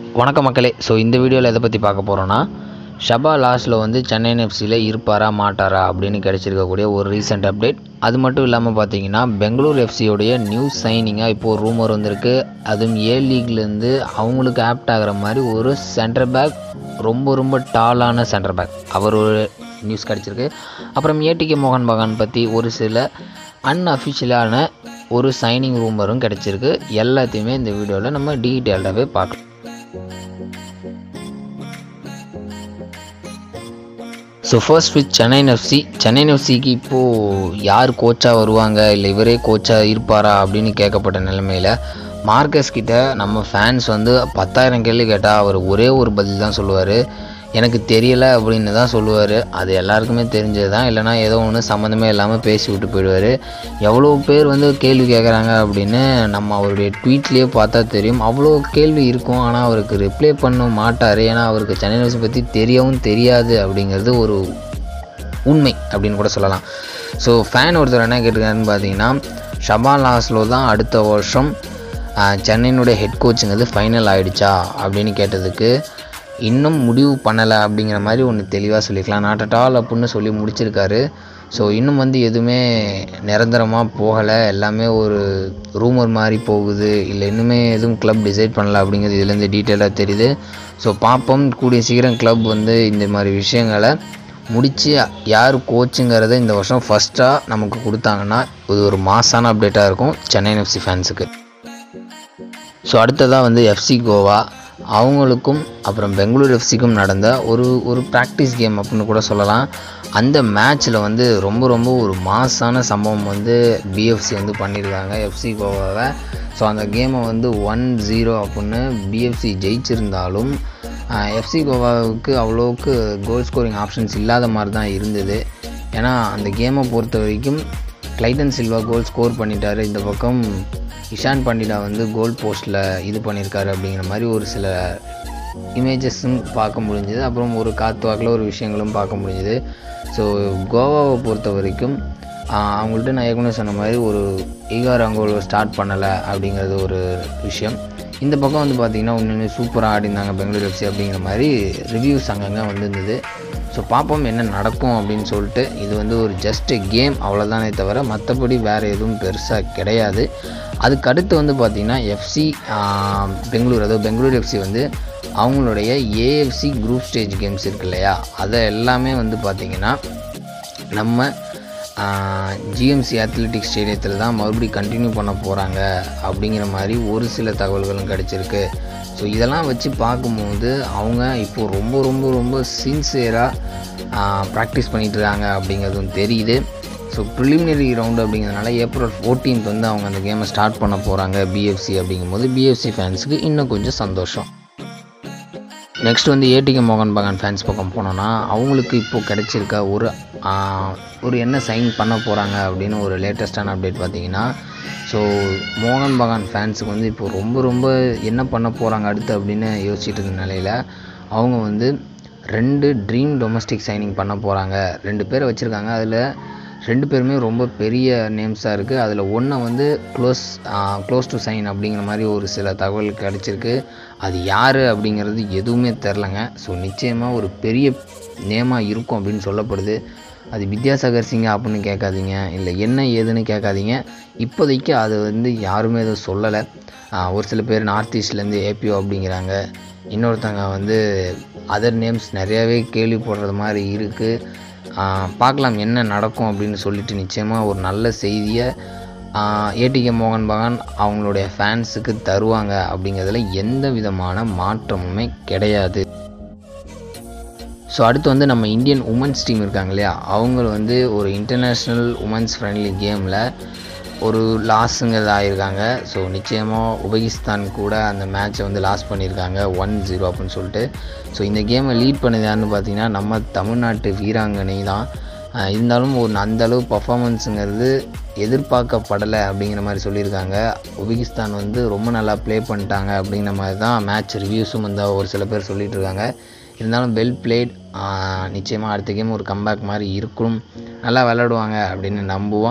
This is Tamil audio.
வணக்கம் மக்களே ஸோ இந்த வீடியோவில் எதை பற்றி பார்க்க போகிறோன்னா ஷபா லாஸ்ட்டில் வந்து சென்னை எஃப்சியில் இருப்பாரா மாட்டாரா அப்படின்னு கிடைச்சிருக்கக்கூடிய ஒரு ரீசெண்ட் அப்டேட் அது மட்டும் இல்லாமல் பார்த்தீங்கன்னா பெங்களூர் எஃப்சியோடைய நியூ சைனிங்காக இப்போது ரூமர் வந்திருக்கு அதுவும் ஏ லீக்லேருந்து அவங்களுக்கு ஆப்ட் ஆகிற மாதிரி ஒரு சென்டர் பேக் ரொம்ப ரொம்ப டாலான சென்டர் பேக் அவர் ஒரு நியூஸ் கிடச்சிருக்கு அப்புறம் ஏடிகே மோகன் பகான் பற்றி ஒரு சில அன்அஃபிஷியலான ஒரு சைனிங் ரூமரும் கிடச்சிருக்கு எல்லாத்தையுமே இந்த வீடியோவில் நம்ம டீட்டெயில்டாகவே பார்க்கலாம் so first with Chennai FC Chennai எஃப்சிக்கு இப்போது யார் கோச்சாக வருவாங்க இல்லை இவரே கோச்சாக இருப்பாரா அப்படின்னு கேட்கப்பட்ட நிலைமையில் மார்க்கஸ் கிட்ட நம்ம ஃபேன்ஸ் வந்து பத்தாயிரம் கேள்வி கேட்டால் அவர் ஒரே ஒரு பதில் தான் சொல்லுவார் எனக்கு தெரியலை அப்படின்னு தான் சொல்லுவார் அது எல்லாருக்குமே தெரிஞ்சது தான் இல்லைனா ஏதோ ஒன்று சம்மந்தமே இல்லாமல் பேசி விட்டு போயிடுவார் எவ்வளோ பேர் வந்து கேள்வி கேட்குறாங்க அப்படின்னு நம்ம அவருடைய ட்வீட்லேயே பார்த்தா தெரியும் அவ்வளோ கேள்வி இருக்கும் ஆனால் அவருக்கு ரிப்ளை பண்ண மாட்டார் ஏன்னா அவருக்கு சென்னை நியூஸ் பற்றி தெரியவும் தெரியாது அப்படிங்கிறது ஒரு உண்மை அப்படின்னு கூட சொல்லலாம் ஸோ ஃபேன் ஒருத்தர் என்ன கேட்டிருக்காருன்னு பார்த்தீங்கன்னா ஷபான் லாஸ்லோ தான் அடுத்த வருஷம் ஆஹ், சென்னையினுடைய ஹெட் கோச்சுங்கிறது ஃபைனல் ஆயிடுச்சா அப்படின்னு கேட்டதுக்கு இன்னும் முடிவு பண்ணலை அப்படிங்கிற மாதிரி ஒன்று தெளிவாக சொல்லிக்கலாம் நாட் அட் ஆல் அப்படின்னு சொல்லி முடிச்சிருக்காரு ஸோ இன்னும் வந்து எதுவுமே நிரந்தரமாக போகலை எல்லாமே ஒரு ரூமர் மாதிரி போகுது இல்லை இன்னுமே எதுவும் கிளப் டிசைட் பண்ணல அப்படிங்கிறது இதுலேருந்து டீட்டெயிலாக தெரியுது ஸோ பார்ப்போம் கூடிய சீக்கிரம் கிளப் வந்து இந்த மாதிரி விஷயங்களை முடித்து யார் கோச்சுங்கிறத இந்த வருஷம் ஃபஸ்ட்டாக நமக்கு கொடுத்தாங்கன்னா இது ஒரு மாசான அப்டேட்டாக இருக்கும் சென்னை எஃப்சி ஃபேன்ஸுக்கு ஸோ அடுத்ததாக வந்து எஃப்சி கோவா அவங்களுக்கும் அப்புறம் பெங்களூர் எஃப்சிக்கும் நடந்த ஒரு ஒரு ப்ராக்டிஸ் கேம் அப்படின்னு கூட சொல்லலாம் அந்த மேட்ச்சில் வந்து ரொம்ப ரொம்ப ஒரு மாசான சம்பவம் வந்து பிஎஃப்சி வந்து பண்ணியிருக்காங்க எஃப்சி கோவாவை ஸோ அந்த கேமை வந்து ஒன் ஜீரோ அப்படின்னு பிஎஃப்சி ஜெயிச்சிருந்தாலும் எஃப்சி கோவாவுக்கு அவ்வளோவுக்கு கோல் ஸ்கோரிங் ஆப்ஷன்ஸ் இல்லாத மாதிரி தான் இருந்தது ஏன்னா அந்த கேமை பொறுத்த வரைக்கும் கிளைடன் சில்வா கோல் ஸ்கோர் பண்ணிட்டாரு இந்த பக்கம் இஷான் பண்டிடா வந்து கோல் போஸ்ட்டில் இது பண்ணியிருக்காரு அப்படிங்கிற மாதிரி ஒரு சில இமேஜஸும் பார்க்க முடிஞ்சுது அப்புறம் ஒரு காத்து வாக்கில் ஒரு விஷயங்களும் பார்க்க முடிஞ்சுது ஸோ கோவாவை பொறுத்த வரைக்கும் ஆஹ், அவங்கள்ட்ட நான் ஏற்கனவே சொன்ன மாதிரி ஒரு ஈகார் அங்கோல் ஸ்டார்ட் பண்ணலை அப்படிங்கிறது ஒரு விஷயம் இந்த பக்கம் வந்து பார்த்திங்கன்னா உண்மையுமே சூப்பராக ஆடிருந்தாங்க பெங்களூர் எஃப்சி அப்படிங்கிற மாதிரி ரிவ்யூஸ் அங்கங்கே வந்திருந்தது ஸோ பார்ப்போம் என்ன நடக்கும் அப்படின்னு சொல்லிட்டு இது வந்து ஒரு ஜஸ்ட் கேம் அவ்வளோதானே தவிர மற்றபடி வேறு எதுவும் பெருசாக கிடையாது அதுக்கு அடுத்து வந்து பார்த்திங்கன்னா எஃப்சி பெங்களூர் அதாவது பெங்களூர் எஃப்சி வந்து அவங்களுடைய ஏஎஃப்சி குரூப் ஸ்டேஜ் கேம்ஸ் இருக்கு இல்லையா அதை எல்லாமே வந்து பார்த்திங்கன்னா நம்ம ஜிஎம்சி அத்லெட்டிக் ஸ்டேடியத்தில் தான் மறுபடியும் கண்டினியூ பண்ண போகிறாங்க அப்படிங்கிற மாதிரி ஒரு சில தகவல்களும் கிடச்சிருக்கு ஸோ இதெல்லாம் வச்சு பார்க்கும்போது அவங்க இப்போது ரொம்ப ரொம்ப ரொம்ப சின்சியராக ப்ராக்டிஸ் பண்ணிட்டு இருக்காங்க அப்படிங்கிறதும் தெரியுது ஸோ ப்ரிலிமினரி ரவுண்டு அப்படிங்கிறதுனால ஏப்ரல் 14th வந்து அவங்க அந்த கேமை ஸ்டார்ட் பண்ண போகிறாங்க பிஎஃப்சி அப்படிங்கும்போது பிஎஃப்சி ஃபேன்ஸுக்கு இன்னும் கொஞ்சம் சந்தோஷம் நெக்ஸ்ட் வந்து ஏடிகே மோகன் பகான் ஃபேன்ஸ் பக்கம் போனோன்னா அவங்களுக்கு இப்போ கிடைச்சிருக்க ஒரு ஆஹ், ஒரு என்ன சைன் பண்ண போகிறாங்க அப்படின்னு ஒரு லேட்டஸ்டான அப்டேட் பார்த்தீங்கன்னா ஸோ மோகன் பகான் ஃபேன்ஸுக்கு வந்து இப்போ ரொம்ப ரொம்ப என்ன பண்ண போகிறாங்க அடுத்து அப்படின்னு யோசிச்சுட்டு இருந்த நிலையில் அவங்க வந்து ரெண்டு ட்ரீம் டொமஸ்டிக் சைனிங் பண்ண போகிறாங்க ரெண்டு பேரை வச்சுருக்காங்க அதில் ரெண்டு பேருமே ரொம்ப பெரிய நேம்ஸாக இருக்குது அதில் ஒன்றை வந்து க்ளோஸ் க்ளோஸ் டு சைன் அப்படிங்கிற மாதிரி ஒரு சில தகவல் கிடச்சிருக்கு அது யார் அப்படிங்கிறது எதுவுமே தெரிலங்க ஸோ நிச்சயமாக ஒரு பெரிய நேமாக இருக்கும் அப்படின்னு சொல்லப்படுது அது வித்யாசாகர் சிங்கா அப்படின்னு கேட்காதீங்க இல்லை என்ன ஏதுன்னு கேட்காதீங்க இப்போதைக்கு அது வந்து யாருமே எதுவும் சொல்லலை ஒரு சில பேர் நார்த் ஈஸ்ட்லேருந்து ஏபிஓ அப்படிங்கிறாங்க இன்னொருத்தங்க வந்து அதர் நேம்ஸ் நிறையாவே கேள்விப்படுறது மாதிரி இருக்குது ஆஹ் பார்க்கலாம் என்ன நடக்கும் அப்படின்னு சொல்லிட்டு நிச்சயமாக ஒரு நல்ல செய்தியை ஏடிகே மோகன் பகான் அவங்களுடைய ஃபேன்ஸுக்கு தருவாங்க அப்படிங்கிறதுல எந்த விதமான மாற்றமுமே கிடையாது ஸோ அடுத்து வந்து நம்ம இந்தியன் உமன்ஸ் டீம் இருக்காங்க இல்லையா அவங்க வந்து ஒரு இன்டர்நேஷ்னல் உமன்ஸ் ஃப்ரெண்ட்லி கேமில் ஒரு லாஸுங்கிறது ஆயிருக்காங்க ஸோ நிச்சயமாக உபகிஸ்தான் கூட அந்த மேட்ச்சை வந்து லாஸ் பண்ணியிருக்காங்க ஒன் ஜீரோ அப்படின்னு சொல்லிட்டு ஸோ இந்த கேமை லீட் பண்ணது யாருன்னு பார்த்தீங்கன்னா நம்ம தமிழ்நாட்டு வீராங்கனை தான் ஆஹ் இருந்தாலும் ஒரு அந்த அளவு பர்ஃபாமன்ஸுங்கிறது எதிர்பார்க்கப்படலை அப்படிங்கிற மாதிரி சொல்லியிருக்காங்க உபகிஸ்தான் வந்து ரொம்ப நல்லா ப்ளே பண்ணிட்டாங்க அப்படிங்கிற மாதிரி தான் மேட்ச் ரிவ்யூஸும் வந்து ஒரு சில பேர் சொல்லிட்டு இருக்காங்க இருந்தாலும் வெல் பிளேட் நிச்சயமாக அடுத்த கேம் ஒரு கம்பேக் மாதிரி இருக்கும் நல்லா விளையாடுவாங்க அப்படின்னு நம்புவோம்